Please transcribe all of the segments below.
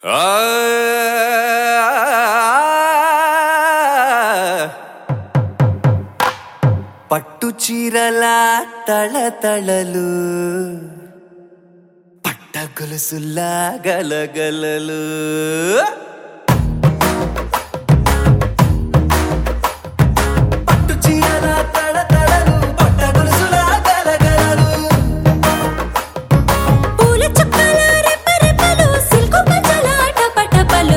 పట్టు చీరల తళతళలు పట్ట గొలుసుల్లా గలగలలు పట్టు చీరల తళతళలు పట్ట గొలుసులా గలగలలు పూల చుక్కల రెప్పరెప్పలు సిల్కు పంచల టపటపలు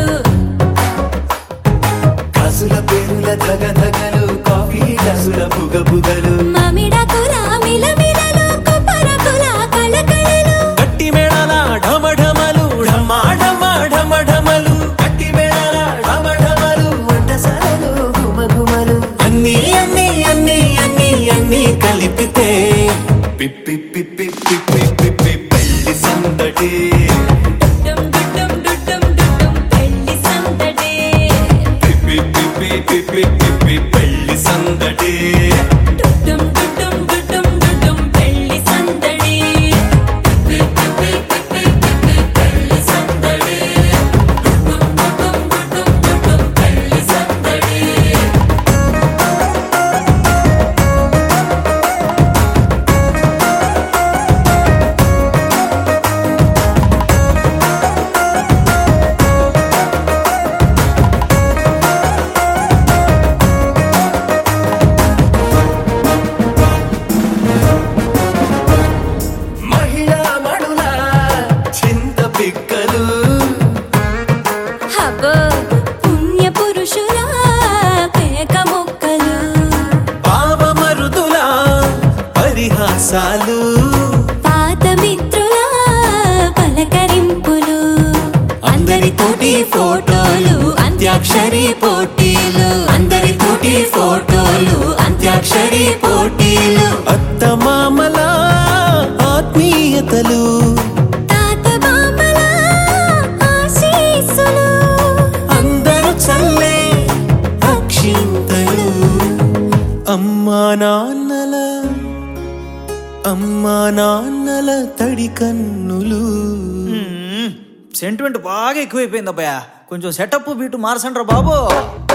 కాసుల పేరుల ధగధగలు కాఫీ గ్లాసుల బుగబుగలు మామిడాకుల మిలమిలలు కొబ్బరకుల కళకళలు గట్టి మేళాల ఢమఢమలు ఢమా ఢమా ఢమఢమలు గట్టి మేళాల ఢమఢమలు వంటసాలలు గుమగుమలు అన్ని అన్ని అన్ని అన్ని అన్ని కలిపితే పిప్పి పిప్పి పిప్పి పిప్పి పెళ్లి సందడి డుడ్డుం డుడ్డుం డుడ్డుం డుడ్డుం పెళ్లి సందడి పిప్పి పిప్పి పిప్పి పిప్పి పెళ్లి సందడి డుడ్డుం డుడ్డుం డుడ్డుం డుడ్డుం పెళ్లి సందడి పిప్పి పిప్పి పిప్పి పిప్పి పెళ్లి సందడి డుడ్డుం డుడ్డుం డుడ్డుం డుడ్డుం పెళ్లి సందడి మహిళా మడుల చింత పిక్కలు హబో పుణ్య పురుషుల కేక మొక్కలు పావమరుదుల పరిహాసాలు పాత మిత్రుల పలకరింపులు అందరితోటి ఫోటోలు అంత్యాక్షరి పోటీలు అందరితోటి ఫోటోలు అంత్యాక్షరి పోటీలు అత్తమామల ఆత్మీయతలు తాత బామ్మల ఆశీస్సులు అందరూ చల్లే అక్షింతలు అమ్మా నాన్నల అమ్మా నాన్నల తడి కన్నులు సెంటిమెంట్ బాగా ఎక్కువైపోయింది అబ్బాయా కొంచెం సెటప్ బీటు మార్చండ్రా బాబు